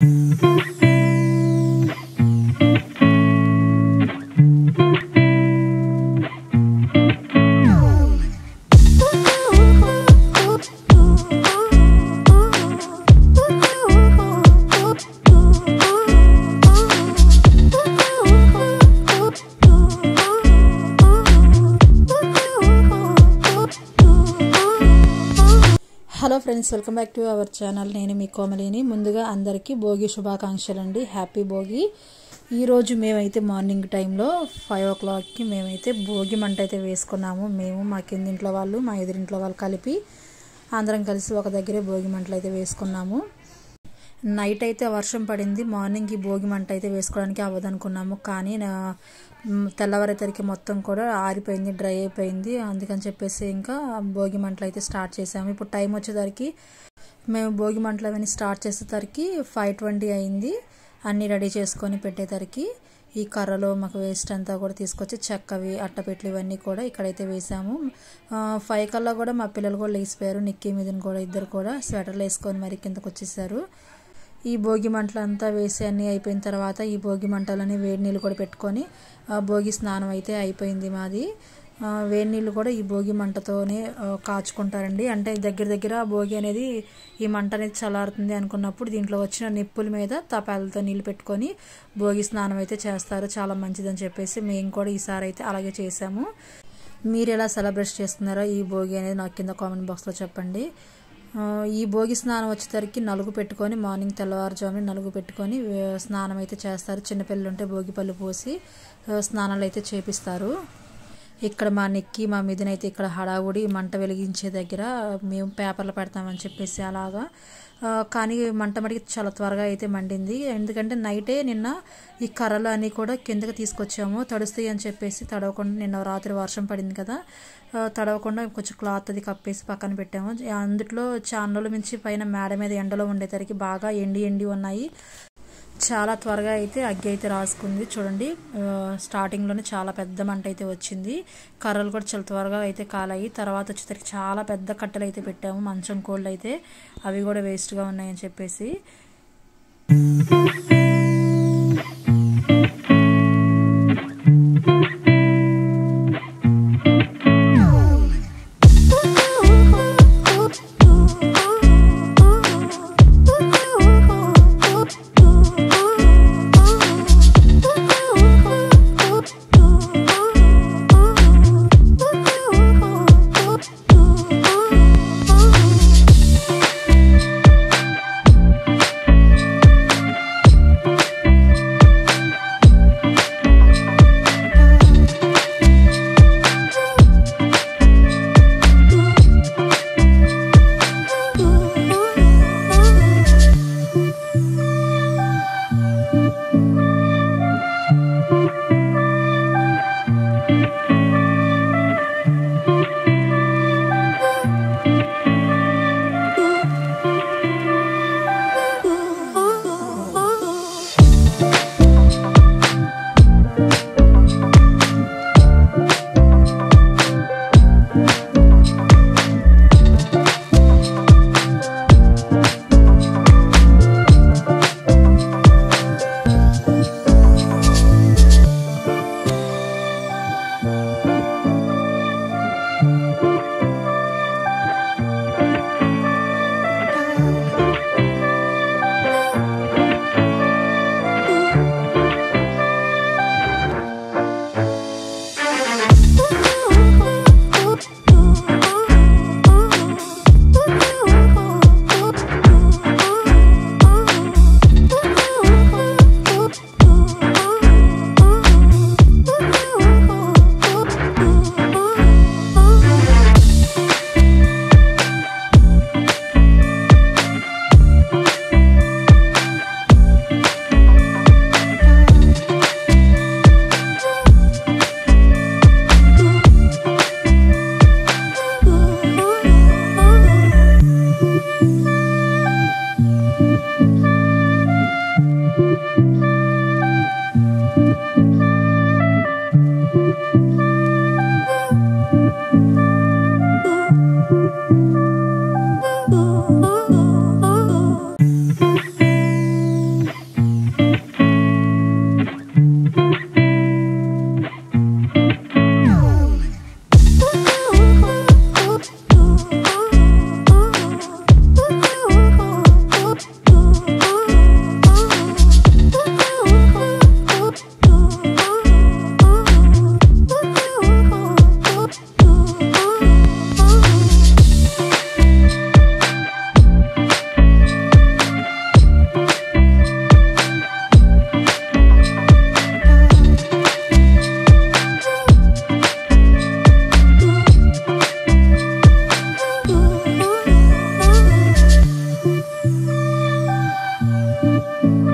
hello friends welcome back to our channel నేను మీ కోమలిని ముందుగా అందరికీ భోగి శుభాకాంక్షలు అండి హ్యాపీ భోగి ఈరోజు మేమైతే మార్నింగ్ టైంలో ఫైవ్ ఓ క్లాక్కి మేమైతే భోగి మంట అయితే వేసుకున్నాము మేము మా కిందింట్లో వాళ్ళు మా ఎదురింట్లో వాళ్ళు కలిపి అందరం కలిసి ఒక దగ్గరే భోగి మంటలు అయితే వేసుకున్నాము నైట్ అయితే వర్షం పడింది మార్నింగ్కి భోగి మంట అయితే వేసుకోవడానికి అవ్వదనుకున్నాము కానీ నా తెల్లవారేసరికి మొత్తం కూడా ఆరిపోయింది డ్రై అయిపోయింది అందుకని చెప్పేసి ఇంకా భోగి మంటలు అయితే స్టార్ట్ చేసాము ఇప్పుడు టైం వచ్చేసరికి మేము భోగి మంటలు అవన్నీ స్టార్ట్ చేసేసరికి ఫైవ్ ట్వంటీ అయింది అన్నీ రెడీ చేసుకొని పెట్టేసరికి ఈ కర్రలో మాకు వేస్ట్ అంతా కూడా తీసుకొచ్చి చెక్కవి అట్టపెట్లు ఇవన్నీ కూడా ఇక్కడైతే వేసాము ఫైవ్ కల్లా కూడా మా పిల్లలు కూడా లేచిపోయారు నిక్కీ మీదని కూడా ఇద్దరు కూడా స్వెటర్లు వేసుకొని మరి కిందకు వచ్చేసారు ఈ భోగి మంటలు అంతా వేసి అన్నీ అయిపోయిన తర్వాత ఈ భోగి మంటలని వేడి నీళ్ళు కూడా పెట్టుకొని భోగి స్నానం అయితే అయిపోయింది మాది వేడి నీళ్ళు కూడా ఈ భోగి మంటతోనే కాచుకుంటారండి అంటే దగ్గర దగ్గర భోగి అనేది ఈ మంట అనేది చల్లారుతుంది అనుకున్నప్పుడు దీంట్లో వచ్చిన నిప్పుల మీద తపాలతో నీళ్ళు పెట్టుకొని భోగి స్నానం అయితే చేస్తారు చాలా మంచిదని చెప్పేసి మేము కూడా ఈసారి అయితే అలాగే చేసాము మీరు ఎలా సెలబ్రేట్ చేస్తున్నారో ఈ భోగి అనేది నాకు కింద కామెంట్ బాక్స్లో చెప్పండి ఈ భోగి స్నానం వచ్చేసరికి నలుగు పెట్టుకొని మార్నింగ్ తెల్లవారుజామున నలుగు పెట్టుకొని స్నానం అయితే చేస్తారు చిన్నపిల్లలు ఉంటే భోగి పళ్ళు పోసి స్నానాలు అయితే చేపిస్తారు ఇక్కడ మా నెక్కి మా మీదనైతే ఇక్కడ హడావుడి మంట వెలిగించే దగ్గర మేము పేపర్లు పెడతామని చెప్పేసి అలాగా కానీ మంట మడికి చాలా త్వరగా అయితే మండింది ఎందుకంటే నైటే నిన్న ఈ కర్రలు అన్నీ కూడా కిందకి తీసుకొచ్చాము తడుస్తాయి అని చెప్పేసి తడవకుండా నిన్న రాత్రి వర్షం పడింది కదా తడవకుండా కొంచెం క్లాత్ అది కప్పేసి పక్కన పెట్టాము అందుట్లో చాన్నల నుంచి పైన మేడ మీద ఎండలో ఉండేసరికి బాగా ఎండి ఎండి ఉన్నాయి చాలా త్వరగా అయితే అగ్గి అయితే రాసుకుంది చూడండి స్టార్టింగ్లోనే చాలా పెద్ద మంట అయితే వచ్చింది కర్రలు కూడా చాలా త్వరగా అయితే కాలాయి తర్వాత వచ్చేసరికి చాలా పెద్ద కట్టెలు అయితే పెట్టాము మంచం కోళ్ళు అయితే అవి కూడా వేస్ట్గా ఉన్నాయని చెప్పేసి ఆ